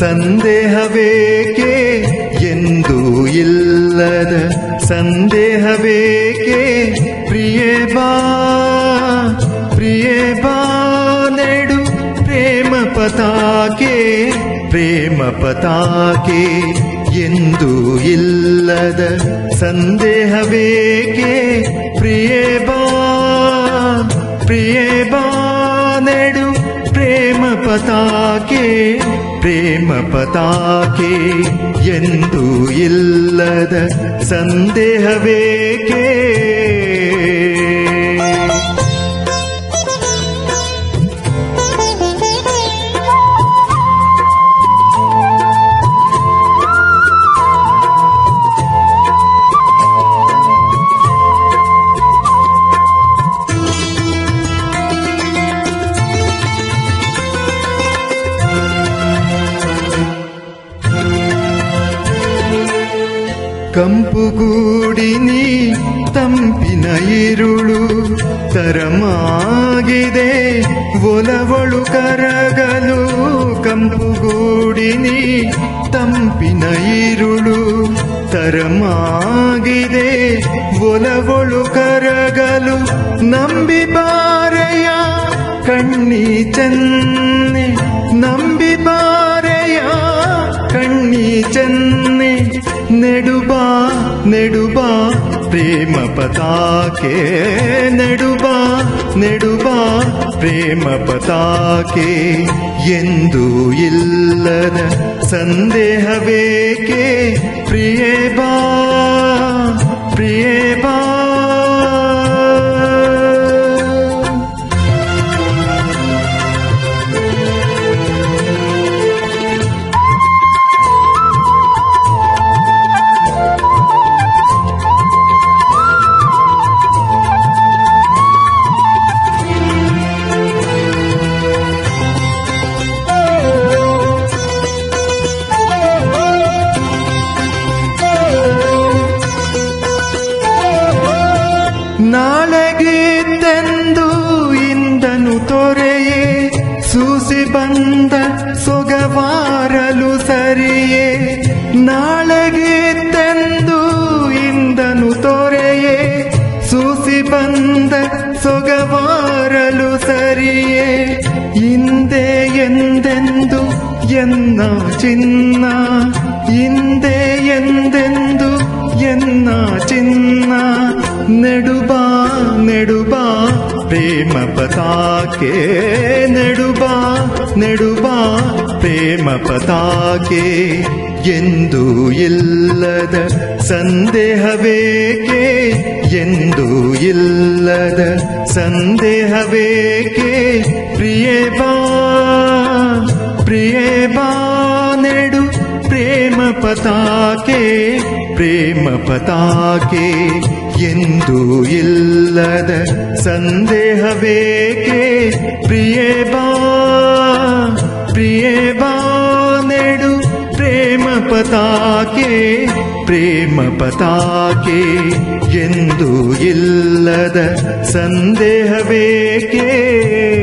ಸಂದೇಹವೇಕೆ ಎಂದು ಇಲ್ಲದ ಸಂದೇಹವೇಕೆ ಪ್ರಿಯೇ ಬಾ ಪ್ರಿಯೇ ಬಾ ನೆಡು ಪ್ರೇಮ ಪತಾಕೆ ಪ್ರೇಮ ಪತಾಕೆ ಎಂದು ಇಲ್ಲದ ಸಂದೇಹವೇಕೆ ಪ್ರಿಯೇ ಬಾ ಪ್ರಿಯೇ ಬಾ ನೆಡು ಪ್ರೇಮ ಪತಾಕೆ ಪ್ರೇಮ ಪತಾಕೆ ಎಂದು ಇಲ್ಲದ ಸಂದೇಹವೇಕೆ ಕಂಪುಗೂಡಿನಿ ತಂಪಿನ ಇರುಳು ತರಮಾಗಿದೆ ಒಲವಳು ಕರಗಲು ಕಂಪುಗೂಡಿನಿ ತಂಪಿನ ಇರುಳು ತರಮಾಗಿದೆ ಒಲವಳು ಕರಗಲು ನಂಬಿ ಬಾರೆಯ ಕಣ್ಣಿ ಚೆನ್ನೆ ನಂಬಿ ಬಾರೆಯ ಕಣ್ಣಿ ಚೆನ್ನೆ ನೆಡುಬಾ ನೆಡುಬಾ ಪ್ರೇಮ ಪತಾಕೆ ನೆಡುಬಾ ನೆಡುಬಾ ಪ್ರೇಮ ಪತಾಕೆ ಎಂದು ಇಲ್ಲದ ಸಂದೇಹವೇಕೆ ಪ್ರಿಯೇ ಬಾ ಪ್ರಿಯೇ ಬಾ ನಾಳೆಗೀತೆಂದು ಇಂದನು ತೊರೆಯೇ ಸೂಸಿ ಬಂದ ಸೊಗವಾರಲು ಸರಿಯೇ ನಾಳೆಗೀತೆಂದು ಇಂದನು ತೊರೆಯೇ ಸೂಸಿ ಬಂದ ಸೊಗವಾರಲು ಸರಿಯೇ ಹಿಂದೆ ಎಂದೆಂದು ಎನ್ನ ಚಿನ್ನ ಹಿಂದೆ ಎಂದೆಂದು ಎನ್ನ ಚಿನ್ನ ನೆಡುಬಾ ನೆಡುಬಾ ಪ್ರೇಮ ಪತಾಕೆ ನೆಡುಬಾ ನೆಡುಬಾ ಪ್ರೇಮ ಪತಾಕೆ ಎಂದು ಇಲ್ಲದ ಸಂದೇಹವೇಕೆ ಎಂದು ಇಲ್ಲದ ಸಂದೇಹವೇಕೆ ಪ್ರಿಯೇ ಬಾ ಪ್ರಿಯೇ ಬಾ ನೆಡು ಪ್ರೇಮ ಪತಾಕೆ ಪ್ರೇಮ ಪತಾಕೆ ಎಂದು ಇಲ್ಲದ ಸಂದೇಹವೇಕೆ ಪ್ರಿಯೇ ಬಾ ಪ್ರಿಯೇ ಬಾ ನೆಡು ಪ್ರೇಮ ಪತಾಕೆ ಪ್ರೇಮ ಪತಾಕೆ ಎಂದು ಇಲ್ಲದ ಸಂದೇಹವೇಕೆ